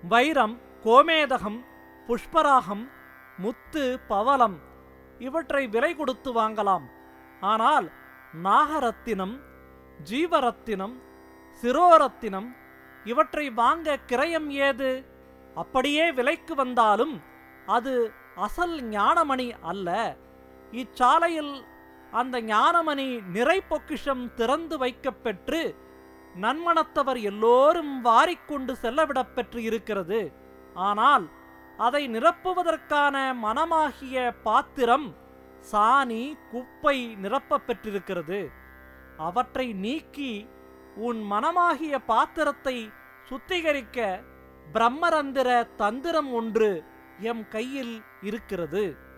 வைரம் கோமேதகம் புஷ்பராகம் முத்து பவளம் இவற்றை விலை கொடுத்து வாங்கலாம் ஆனால் நாகரத்தினம் ஜீவரத்தினம் சிரோரத்தினம் இவற்றை வாங்க கிரயம் ஏது அப்படியே விலைக்கு வந்தாலும் அது அசல் ஞானமணி அல்ல இச்சாலையில் அந்த ஞானமணி நிறை பொக்கிஷம் திறந்து வைக்கப் பெற்று நன்மணத்தவர் எல்லோரும் வாரிக்கொண்டு செல்லவிடப் பெற்று இருக்கிறது ஆனால் அதை நிரப்புவதற்கான மனமாகிய பாத்திரம் சாணி குப்பை நிரப்பப் பெற்றிருக்கிறது அவற்றை நீக்கி உன் மனமாகிய பாத்திரத்தை சுத்திகரிக்க பிரம்மரந்திர தந்திரம் ஒன்று எம் கையில் இருக்கிறது